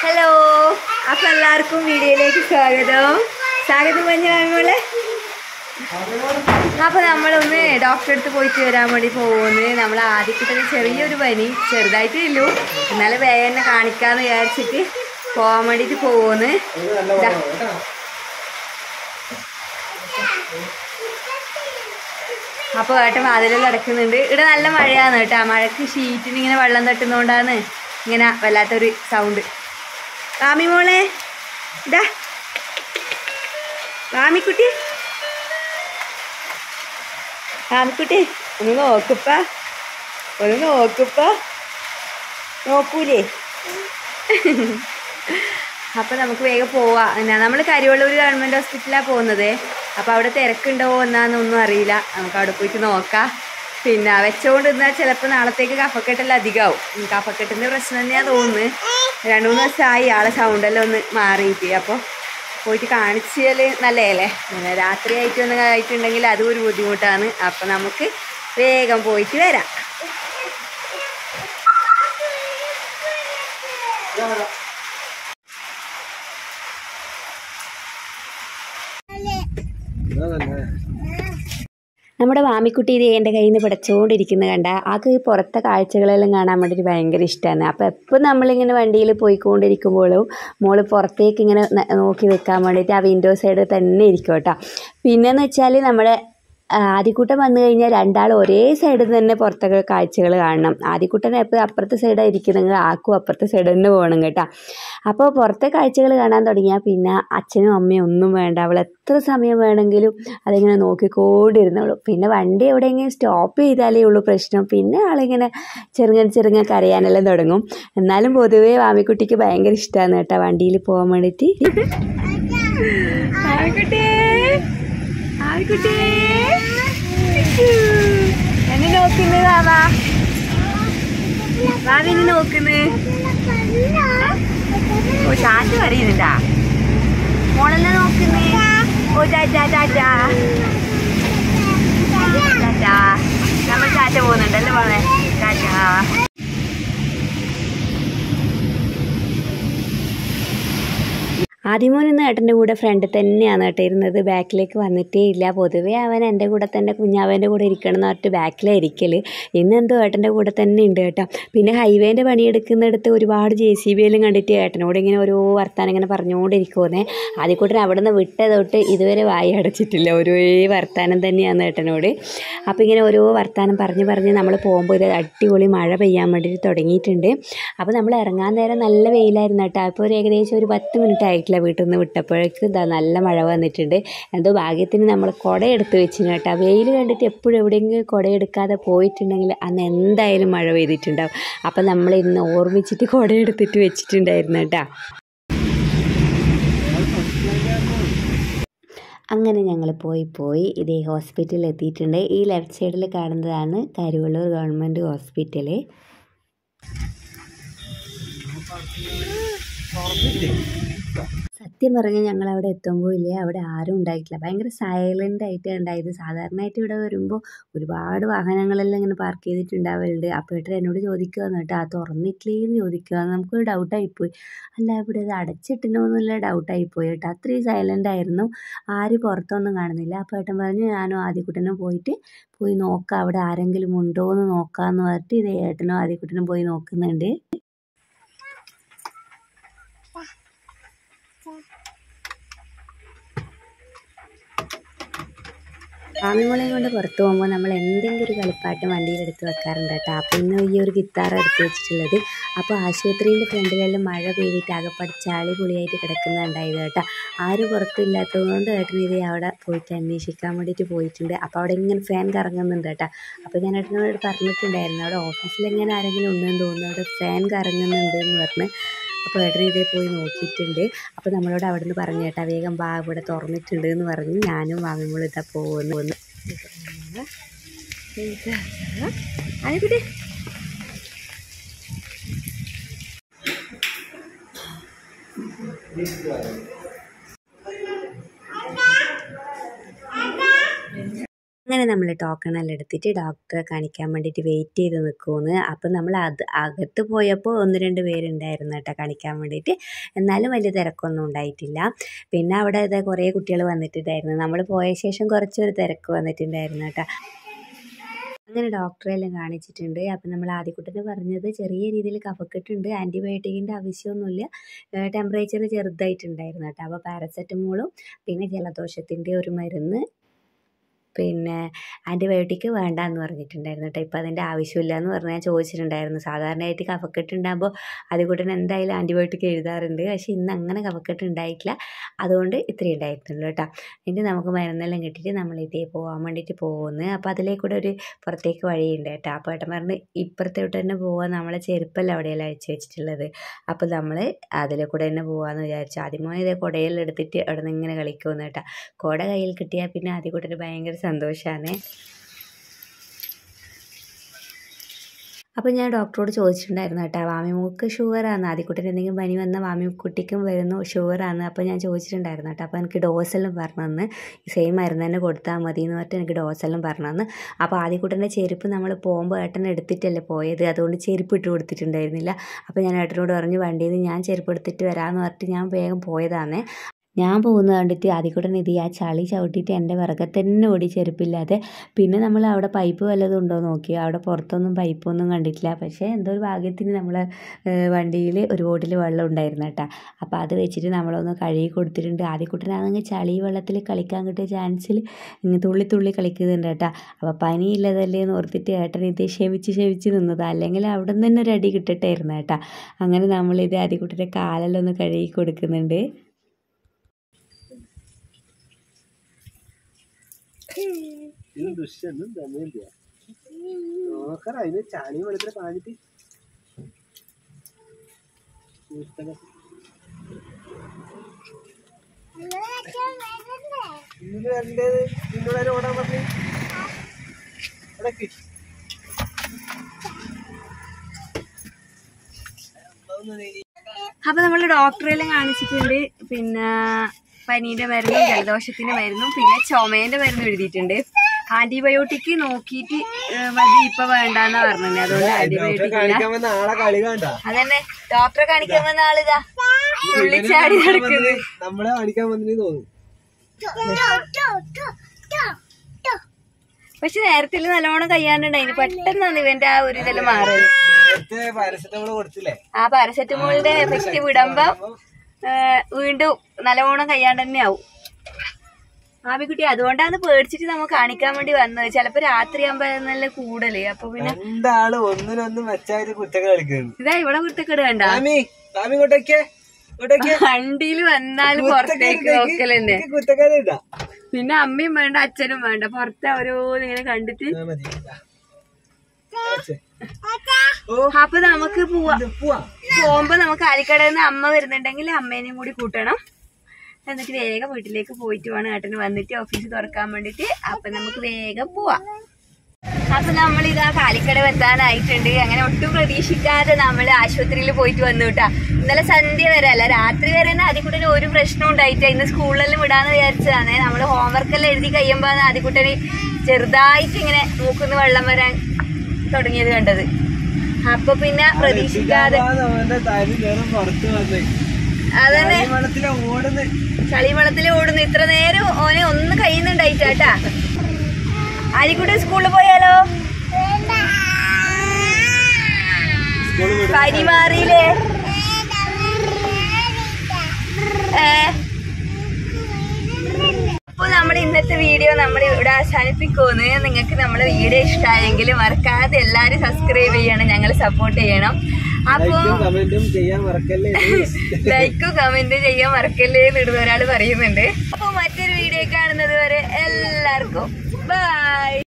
Hello അപ്പൊ എല്ലാവർക്കും വീഡിയോയിലേക്ക് സ്വാഗതം സ്വാഗതം പറഞ്ഞ മോളെ അപ്പൊ നമ്മളൊന്ന് ഡോക്ടറെ അടുത്ത് പോയിട്ട് വരാൻ വേണ്ടി പോകുന്നു നമ്മൾ ആദ്യത്തെ ചെറിയൊരു പനി ചെറുതായിട്ടേ ഉള്ളൂ എന്നാലും വേഗം തന്നെ കാണിക്കാന്ന് വിചാരിച്ചിട്ട് പോകാൻ വേണ്ടിയിട്ട് പോകുന്നു ദാ. അപ്പോൾ ഏട്ടൻ വാതിലെല്ലാം അടക്കുന്നുണ്ട് ഇവിടെ നല്ല മഴയാണ് കേട്ടോ മഴക്ക് ഷീറ്റിന് ഇങ്ങനെ വെള്ളം തട്ടുന്നതുകൊണ്ടാണ് ഇങ്ങനെ വല്ലാത്തൊരു സൗണ്ട് വാമി മോളെ ഇതാ വാമിക്കുട്ടി വാമിക്കുട്ടി ഒന്ന് നോക്കുപ്പ ഒന്ന് നോക്കുപ്പ നോക്കൂലേ അപ്പോൾ നമുക്ക് വേഗം പോവാം എന്നാ നമ്മൾ കരിവള്ളൂർ ഗവൺമെൻറ് ഹോസ്പിറ്റലിലാണ് പോകുന്നത് അപ്പോൾ അവിടെ തിരക്കുണ്ടോ എന്നാന്നൊന്നും അറിയില്ല നമുക്ക് അവിടെ പോയിട്ട് നോക്കാം പിന്നെ വെച്ചുകൊണ്ട് നിന്നാൽ ചിലപ്പോൾ നാളത്തേക്ക് കഫക്കെട്ടെല്ലാം അധികമാവും ഉം, കഫക്കെട്ടിൻ്റെ പ്രശ്നം തന്നെയാണ് തോന്നുന്നത് രണ്ട് മൂന്ന് ദിവസമായി ആളെ സൗണ്ടെല്ലാം ഒന്ന് മാറിയിട്ട് അപ്പോൾ പോയിട്ട് കാണിച്ചാൽ നല്ലതല്ലേ പിന്നെ രാത്രി ആയിട്ടൊന്നും ആയിട്ടുണ്ടെങ്കിൽ അതും ഒരു ബുദ്ധിമുട്ടാണ് അപ്പോൾ നമുക്ക് വേഗം പോയിട്ട് വരാം നമ്മുടെ വാമിക്കുട്ടി ഇത് എൻ്റെ കയ്യിൽ നിന്ന് പിടച്ചുകൊണ്ടിരിക്കുന്നത് കണ്ട ആൾക്ക് പുറത്തെ കാഴ്ചകളെല്ലാം കാണാൻ വേണ്ടിയിട്ട് ഭയങ്കര ഇഷ്ടമാണ് അപ്പോൾ എപ്പോൾ നമ്മളിങ്ങനെ വണ്ടിയിൽ പോയിക്കൊണ്ടിരിക്കുമ്പോഴും മോള് പുറത്തേക്ക് ഇങ്ങനെ ന- നോക്കി നിൽക്കാൻ വേണ്ടിയിട്ട് ആ വിൻഡോ സൈഡ് തന്നെ ഇരിക്കും കേട്ടോ പിന്നെന്ന് വെച്ചാൽ നമ്മുടെ ആ, ആദ്യക്കൂട്ടം വന്നു കഴിഞ്ഞാൽ രണ്ടാൾ ഒരേ സൈഡിൽ നിന്ന് തന്നെ പുറത്തൊക്കെ കാഴ്ചകൾ കാണണം ആദ്യക്കൂട്ടൻ എപ്പോഴും അപ്പുറത്തെ സൈഡാണ് ഇരിക്കുന്നെങ്കിൽ ആക്കും അപ്പുറത്തെ സൈഡ് തന്നെ പോകണം കേട്ടോ അപ്പോൾ പുറത്തെ കാഴ്ചകൾ കാണാൻ തുടങ്ങിയാൽ പിന്നെ അച്ഛനും അമ്മയും ഒന്നും വേണ്ട അവൾ എത്ര സമയം വേണമെങ്കിലും അതിങ്ങനെ നോക്കിക്കൊണ്ടിരുന്നോളൂ പിന്നെ വണ്ടി എവിടെയെങ്കിലും സ്റ്റോപ്പ് ചെയ്താലേ ഉള്ളൂ പ്രശ്നം പിന്നെ ആളിങ്ങനെ ചെറുങ്ങനെ ചെറുങ്ങനെ കരയാനെല്ലാം തുടങ്ങും എന്നാലും പൊതുവേ വാമിക്കുട്ടിക്ക് ഭയങ്കര ഇഷ്ടമാണ് കേട്ടോ വണ്ടിയിൽ പോകാൻ വേണ്ടിയിട്ട് ആമിക്കുട്ടിയേ ആമിക്കുട്ടി എന്നെ നോക്കുന്നു വാവാ വാവിനെ നോക്കുന്നു ഓ ചാറ്റ് പറയുന്നുണ്ടാ മോളെല്ലാം നോക്കുന്നേ ഓ ചാറ്റാ ചാറ്റാ ചാറ്റാ നമ്മൾ ചാറ്റ പോകുന്നുണ്ടല്ലേ മോളെ ചാറ്റാ ആദ്യമോൻ ഇന്ന് ഏട്ടൻ്റെ കൂടെ ഫ്രണ്ട് തന്നെയാണ് കേട്ടോ ഇരുന്നത് ബാക്കിലേക്ക് വന്നിട്ടേ ഇല്ല പൊതുവേ അവൻ എൻ്റെ കൂടെ തന്നെ കുഞ്ഞാവൻ്റെ കൂടെ ഇരിക്കണം എന്ന് പറഞ്ഞിട്ട് ബാക്കിലാണ് ഇരിക്കൽ ഇന്ന് എന്തോ ഏട്ടൻ്റെ കൂടെ തന്നെ ഉണ്ട് കേട്ടോ പിന്നെ ഹൈവേൻ്റെ പണിയെടുക്കുന്നിടത്ത് ഒരുപാട് ജെ സി ബി എല്ലാം കണ്ടിട്ട് ഏട്ടനോട് ഇങ്ങനെ ഓരോ വർത്താനം ഇങ്ങനെ പറഞ്ഞുകൊണ്ടിരിക്കുമെന്നേ ആദ്യക്കൂട്ടൻ അവിടെ നിന്ന് വിട്ട തൊട്ട് ഇതുവരെ വായി അടച്ചിട്ടില്ല ഓരോ വർത്താനം തന്നെയാണ് ഏട്ടനോട് അപ്പോൾ ഇങ്ങനെ ഓരോ വർത്താനം പറഞ്ഞ് പറഞ്ഞ് നമ്മൾ പോകുമ്പോൾ ഇത് അടിപൊളി മഴ പെയ്യാൻ വേണ്ടിയിട്ട് തുടങ്ങിയിട്ടുണ്ട് അപ്പോൾ നമ്മൾ ഇറങ്ങാൻ നേരം നല്ല വെയിലായിരുന്നു കേട്ടോ അപ്പോൾ ഒരു ഏകദേശം ഒരു പത്ത് മിനിറ്റ് ആയിട്ടില്ല വീട്ടിൽ നിന്ന് വിട്ടപ്പോഴേക്ക് ഇതാ നല്ല മഴ വന്നിട്ടുണ്ട് എന്തോ ഭാഗ്യത്തിന് നമ്മൾ കുട എടുത്ത് വെച്ചിന് കേട്ടോ വെയിൽ കണ്ടിട്ട് എപ്പോഴും എവിടെയെങ്കിലും കുട എടുക്കാതെ പോയിട്ടുണ്ടെങ്കിൽ അന്ന് എന്തായാലും മഴ പെയ്തിട്ടുണ്ടാവും അപ്പം നമ്മൾ ഇന്ന് ഓർമ്മിച്ചിട്ട് കുട എടുത്തിട്ട് വെച്ചിട്ടുണ്ടായിരുന്നു കേട്ടോ അങ്ങനെ ഞങ്ങൾ പോയി പോയി ഇതേ ഹോസ്പിറ്റലിൽ എത്തിയിട്ടുണ്ട് ഈ ലെഫ്റ്റ് സൈഡിൽ കാണുന്നതാണ് കരുവള്ളൂർ ഗവൺമെൻറ് ഹോസ്പിറ്റല് സത്യം പറഞ്ഞാൽ ഞങ്ങൾ അവിടെ എത്തുമ്പോൾ ഇല്ലേ അവിടെ ആരും ഉണ്ടായിട്ടില്ല ഭയങ്കര സൈലൻ്റ് ആയിട്ട് ഉണ്ടായത് സാധാരണയായിട്ട് ഇവിടെ വരുമ്പോൾ ഒരുപാട് വാഹനങ്ങളെല്ലാം ഇങ്ങനെ പാർക്ക് ചെയ്തിട്ടുണ്ടാവലുണ്ട് അപ്പോൾ ഏട്ടൻ എന്നോട് ചോദിക്കുകയെന്ന് കേട്ടോ ആ തുറന്നിട്ടില്ലേന്ന് ചോദിക്കുക നമുക്കൊരു ഡൗട്ടായിപ്പോയി അല്ല ഇവിടെ ഇത് അടച്ചിട്ടിനോ എന്നുള്ള ഡൗട്ടായിപ്പോയി കേട്ടോ അത്രയും സൈലൻ്റ് ആയിരുന്നു ആരും പുറത്തൊന്നും കാണുന്നില്ല അപ്പോൾ ഏട്ടൻ പറഞ്ഞു ഞാനും ആദ്യക്കുട്ടനും പോയിട്ട് പോയി നോക്കാം അവിടെ ആരെങ്കിലും ഉണ്ടോ എന്ന് നോക്കാമെന്ന് പറഞ്ഞിട്ട് ഇത് ഏട്ടനും ആദ്യക്കുട്ടനും പോയി നോക്കുന്നുണ്ട് ആമിമോളെയും കൊണ്ട് പുറത്ത് പോകുമ്പോൾ നമ്മൾ എന്തെങ്കിലും ഒരു കളിപ്പാട്ടം വണ്ടിയിൽ എടുത്ത് വെക്കാറുണ്ട് കേട്ടോ അപ്പോൾ ഇന്ന് ഈ ഒരു ഗിത്താർ എടുത്ത് വെച്ചിട്ടുള്ളത് അപ്പോൾ ആശുപത്രിൻ്റെ ഫ്രണ്ടിലെല്ലാം മഴ പെയ്തിട്ട് ആകെപ്പാട് ചാളി പൊളിയായിട്ട് കിടക്കുന്നുണ്ടായത് കേട്ടോ ആരും പുറത്തില്ലാത്തതുകൊണ്ട് ഏട്ടൻ ഇത് അവിടെ പോയിട്ട് അന്വേഷിക്കാൻ വേണ്ടിയിട്ട് പോയിട്ടുണ്ട് അപ്പോൾ അവിടെ ഇങ്ങനെ ഫാൻ കറങ്ങുന്നുണ്ട് കേട്ടോ അപ്പോൾ ഞാൻ ഏട്ടനോട് പറഞ്ഞിട്ടുണ്ടായിരുന്നു അവിടെ ഓഫീസിൽ എങ്ങനെ ആരെങ്കിലും ഉണ്ടെന്ന് തോന്നുന്നു അവിടെ ഫാൻ കറങ്ങുന്നുണ്ട് എന്ന് പറഞ്ഞ് അപ്പോൾ ഏട്ടൻ ഇതേ പോയി നോക്കിയിട്ടുണ്ട് അപ്പോൾ നമ്മളോട് അവിടെ നിന്ന് പറഞ്ഞു കേട്ടാ വേഗം ബാ ഇവിടെ തുറന്നിട്ടുണ്ട് എന്ന് പറഞ്ഞ് ഞാനും വാങ്ങുമ്പോൾ ഇതാ പോകുന്നു ഒന്ന് ആയിക്കോട്ടെ അങ്ങനെ അങ്ങനെ നമ്മൾ ടോക്കൺ എല്ലാം എടുത്തിട്ട് ഡോക്ടറെ കാണിക്കാൻ വേണ്ടിയിട്ട് വെയിറ്റ് ചെയ്ത് നിൽക്കുമെന്ന് അപ്പം നമ്മൾ അത് അകത്ത് പോയപ്പോൾ ഒന്ന് രണ്ട് പേരുണ്ടായിരുന്നു കേട്ടോ കാണിക്കാൻ വേണ്ടിയിട്ട് എന്നാലും വലിയ തിരക്കൊന്നും ഉണ്ടായിട്ടില്ല പിന്നെ അവിടെ ഇതേ കുറേ കുട്ടികൾ വന്നിട്ടുണ്ടായിരുന്നു നമ്മൾ പോയ ശേഷം കുറച്ചൊരു തിരക്ക് വന്നിട്ടുണ്ടായിരുന്നു കേട്ടോ അങ്ങനെ ഡോക്ടറെ എല്ലാം കാണിച്ചിട്ടുണ്ട് അപ്പം നമ്മൾ ആദ്യക്കുട്ടന് പറഞ്ഞത് ചെറിയ രീതിയിൽ കഫക്കെട്ടുണ്ട് ആൻറ്റിബയോട്ടിക്കിൻ്റെ ആവശ്യമൊന്നുമില്ല ടെമ്പറേച്ചർ ചെറുതായിട്ടുണ്ടായിരുന്നു കേട്ടോ അപ്പോൾ പാരസെറ്റമോളും പിന്നെ ജലദോഷത്തിൻ്റെ ഒരു മരുന്ന് പിന്നെ ആൻറ്റിബയോട്ടിക് വേണ്ട എന്ന് പറഞ്ഞിട്ടുണ്ടായിരുന്നു കേട്ടോ ഇപ്പം അതിൻ്റെ ആവശ്യമില്ല എന്ന് പറഞ്ഞ് ഞാൻ ചോദിച്ചിട്ടുണ്ടായിരുന്നു സാധാരണയായിട്ട് കഫക്കെട്ട് ഉണ്ടാകുമ്പോൾ അതുകൂടെ എന്തായാലും ആൻറ്റിബയോട്ടിക് എഴുതാറുണ്ട് പക്ഷേ ഇന്ന് അങ്ങനെ കഫക്കെട്ട് ഉണ്ടായിട്ടില്ല അതുകൊണ്ട് ഇത്രയും ഉണ്ടായിരുന്നുള്ളൂ കേട്ടോ എന്നിട്ട് നമുക്ക് മരുന്നെല്ലാം കിട്ടിയിട്ട് നമ്മൾ ഇതേ പോകാൻ വേണ്ടിയിട്ട് പോകുന്നു അപ്പോൾ അതിലേക്കൂടെ ഒരു പുറത്തേക്ക് വഴിയുണ്ട് കേട്ടോ അപ്പോൾ ഏട്ടൻ പറഞ്ഞ് ഇപ്പുറത്തോട്ട് തന്നെ പോകാൻ നമ്മളെ ചെരുപ്പല്ല അവിടെയെല്ലാം അഴിച്ചു വെച്ചിട്ടുള്ളത് അപ്പോൾ നമ്മൾ അതിലെ കൂടെ തന്നെ പോകാമെന്ന് വിചാരിച്ചു ആദ്യമേ ഇതേ കുടയെല്ലാം എടുത്തിട്ട് അവിടെ നിന്ന് ഇങ്ങനെ കളിക്കുമെന്ന് കേട്ടോ കുട കയ്യിൽ കിട്ടിയാൽ പിന്നെ ആദ്യം കൂടെ ഭയങ്കര സന്തോഷമാണ് അപ്പോൾ ഞാൻ ഡോക്ടറോട് ചോദിച്ചിട്ടുണ്ടായിരുന്നു കേട്ടോ വാമിമൂക്ക് ഷുഗറാണ് ആദ്യക്കുട്ടിന് എന്തെങ്കിലും പനി വന്ന വാമിക്കുട്ടിക്കും വരുന്നു ഷുഗറാണ് അപ്പോൾ ഞാൻ ചോദിച്ചിട്ടുണ്ടായിരുന്നു കേട്ടോ അപ്പോൾ എനിക്ക് ഡോസെല്ലാം പറഞ്ഞു തന്ന് സെയിം മരുന്ന് തന്നെ കൊടുത്താൽ മതി എന്ന് പറഞ്ഞിട്ട് എനിക്ക് ഡോസെല്ലാം പറഞ്ഞു തന്ന് അപ്പോൾ ആദ്യക്കുട്ടൻ്റെ ചെരുപ്പ് നമ്മൾ പോകുമ്പോൾ ഏട്ടൻ എടുത്തിട്ടല്ലേ പോയത് അതുകൊണ്ട് ചെരുപ്പ് ഇട്ട് കൊടുത്തിട്ടുണ്ടായിരുന്നില്ല അപ്പോൾ ഞാൻ ഏട്ടനോട് പറഞ്ഞു വണ്ടിയിൽ നിന്ന് ഞാൻ ചെരുപ്പ് എടുത്തിട്ട് വരാമെന്ന് പറഞ്ഞിട്ട് ഞാൻ വേഗം പോയതാണേ ഞാൻ പോകുന്നത് കണ്ടിട്ട് ആദ്യക്കൂട്ടൻ ഇത് ആ ചളി ചവിട്ടിയിട്ട് എൻ്റെ വിറകെ തന്നെ ഓടി ചെരുപ്പില്ലാതെ പിന്നെ നമ്മൾ അവിടെ പൈപ്പ് വല്ലതും ഉണ്ടോ നോക്കി അവിടെ പുറത്തൊന്നും പൈപ്പൊന്നും കണ്ടിട്ടില്ല പക്ഷേ എന്തോ ഒരു ഭാഗ്യത്തിന് നമ്മൾ വണ്ടിയിൽ ഒരു ബോട്ടിൽ വെള്ളം ഉണ്ടായിരുന്നു കേട്ടോ അപ്പോൾ അത് വെച്ചിട്ട് നമ്മളൊന്ന് കഴുകി കൊടുത്തിട്ടുണ്ട് ആദ്യക്കുട്ടനാണെങ്കിൽ ചളി വെള്ളത്തിൽ കളിക്കാൻ കിട്ടിയ ചാൻസിൽ ഇങ്ങനെ തുള്ളി തുള്ളി കളിക്കുന്നുണ്ട് കേട്ടോ അപ്പോൾ പനിയില്ലതല്ലേ എന്ന് ഓർത്തിട്ട് ഏട്ടൻ ഇത് ക്ഷമിച്ച് ക്ഷമിച്ച് നിന്നതാണ് അല്ലെങ്കിൽ അവിടെ നിന്ന് തന്നെ ഒരു അടി കിട്ടട്ടായിരുന്നു കേട്ടോ അങ്ങനെ നമ്മളിത് ആദ്യക്കുട്ടൻ്റെ കാലെല്ലാം ഒന്ന് കഴുകി കൊടുക്കുന്നുണ്ട് ഇത് ദുഷ്യൊന്നും തന്നില്ല നോക്കറ അതിന് ചാണി വെള്ളത്തിൽ പാഞ്ഞിട്ട് ഇന്ന് വരേണ്ടത് നിന്നോട് ഓടാൻ പറഞ്ഞു ഇടയ്ക്ക് അപ്പോൾ നമ്മൾ ഡോക്ടറെല്ലാം കാണിച്ചിട്ടുണ്ട് പിന്നെ പനീൻ്റെ മരുന്നും ജലദോഷത്തിൻ്റെ മരുന്നും പിന്നെ ചുമേൻ്റെ മരുന്നും എഴുതിയിട്ടുണ്ട് ആന്റിബയോട്ടിക് നോക്കിയിട്ട് ഏഹ്, മതി ഇപ്പൊ വേണ്ടെന്നാ പറഞ്ഞത് അതുകൊണ്ട് ആന്റിബയോട്ടിക് ഇല്ല കാണിക്കാൻ വന്ന ആളെ കളി കണ്ട അതന്നെ ഡോക്ടറെ കാണിക്കാൻ വന്ന ആളിതാ തുള്ളിച്ചാടി നടക്കുന്നത് നമ്മളെ കാണിക്കാൻ വന്നിട്ട് തോന്നുന്നു പക്ഷെ നേരത്തെ നല്ലോണം കയ്യാണ്ടുണ്ടായിന് പെട്ടെന്നാണ് ഇവന്റെ ആ ഒരു ഇതെല്ലാം മാറിയത് നേരത്തെ പാരസെറ്റമോൾ കൊടുത്തില്ലേ ആ പാരസെറ്റമോളിന്റെ എഫക്റ്റ് വിടുമ്പോ ഏഹ്, വീണ്ടും നല്ലോണം കയ്യാണ്ട് തന്നെ ആവും ആമിക്കുട്ടി അതുകൊണ്ടാണ് പേടിച്ചിട്ട് നമ്മൾ കാണിക്കാൻ വേണ്ടി വന്നത് ചിലപ്പോ രാത്രി ആകുമ്പോ നല്ല കൂടല് അപ്പൊ പിന്നെ രണ്ടാള് ഒന്നിനൊന്നും വെച്ചായിട്ട് കുറ്റൊക്കെ കളിക്കുന്നു ഇതാ ഇവിടെ കുരുത്തക്കേട് കണ്ട സ്വാമി സ്വാമി ഇങ്ങോട്ടേക്ക് ഇങ്ങോട്ടേക്ക് വണ്ടിയിൽ വന്നാൽ പുറത്തേക്ക് നോക്കലെന്നെ കുറ്റക്കാരില്ല പിന്നെ അമ്മയും വേണ്ട അച്ഛനും വേണ്ട പുറത്ത് ഓരോന്ന് ഇങ്ങനെ കണ്ടിട്ട് മതി അച്ഛേ. ഓ അപ്പൊ നമുക്ക് പോവാ ഇത് പോവാ പോകുമ്പോ നമുക്ക് ആലിക്കടയിൽ നിന്ന് അമ്മ വരുന്നുണ്ടെങ്കിൽ അമ്മേനെയും കൂടി കൂട്ടണം എന്നിട്ട് വേഗം വീട്ടിലേക്ക് പോയിട്ട് വേണം ഏട്ടന് വന്നിട്ട് ഓഫീസ് തുറക്കാൻ വേണ്ടിട്ട് അപ്പൊ നമുക്ക് വേഗം പോവാം അപ്പൊ നമ്മൾ ഇതാ കാലിക്കട എത്താനായിട്ടുണ്ട് അങ്ങനെ ഒട്ടും പ്രതീക്ഷിക്കാതെ നമ്മൾ ആശുപത്രിയിൽ പോയിട്ട് വന്നു കേട്ടാ ഇന്നലെ സന്ധ്യ വരെ അല്ല രാത്രി വരെ തന്നെ ആദ്യക്കുട്ടന് ഒരു പ്രശ്നം ഉണ്ടായിട്ടില്ല ഇന്ന് സ്കൂളിലെല്ലാം വിടാന്ന് വിചാരിച്ചതാണ് നമ്മൾ ഹോംവർക്ക് എല്ലാം എഴുതി കഴിയുമ്പോ ആദ്യക്കുട്ടന് ചെറുതായിട്ട് ഇങ്ങനെ മൂക്കുന്ന് വെള്ളം വരാൻ തുടങ്ങിയത് കണ്ടത് അപ്പൊ പിന്നെ പ്രതീക്ഷിക്കാതെ അവന്റെ തനി നേരം പുറത്ത് വന്ന് അതന്നെ വെള്ളത്തിലെ ഓടുന്ന് ചളിവെള്ളത്തിൽ ഓടുന്നു ഇത്ര നേരം ഓനെ ഒന്ന് കഴിയുന്നുണ്ടായിട്ടാ ആലിക്കുട്ടി സ്കൂളിൽ പോയാലോ സ്കൂളിൽ വിടും പനി മാറിയില്ലേ ഏ അപ്പോൾ നമ്മുടെ ഇന്നത്തെ വീഡിയോ നമ്മൾ ഇവിടെ അവസാനിപ്പിക്കുമെന്ന് നിങ്ങൾക്ക് നമ്മുടെ വീഡിയോ ഇഷ്ടമായെങ്കിൽ മറക്കാതെ എല്ലാവരും സബ്സ്ക്രൈബ് ചെയ്യണം ഞങ്ങൾ സപ്പോർട്ട് ചെയ്യണം അപ്പോൾ ലൈക്കും കമന്റും ചെയ്യാൻ മറക്കല്ലേ ലൈക്കും കമന്റ് ചെയ്യാൻ മറക്കല്ലേ എന്നിടുന്ന ഒരാൾ പറയുന്നുണ്ട് അപ്പോൾ മറ്റൊരു വീഡിയോ കാണുന്നത് വരെ എല്ലാവർക്കും ബൈ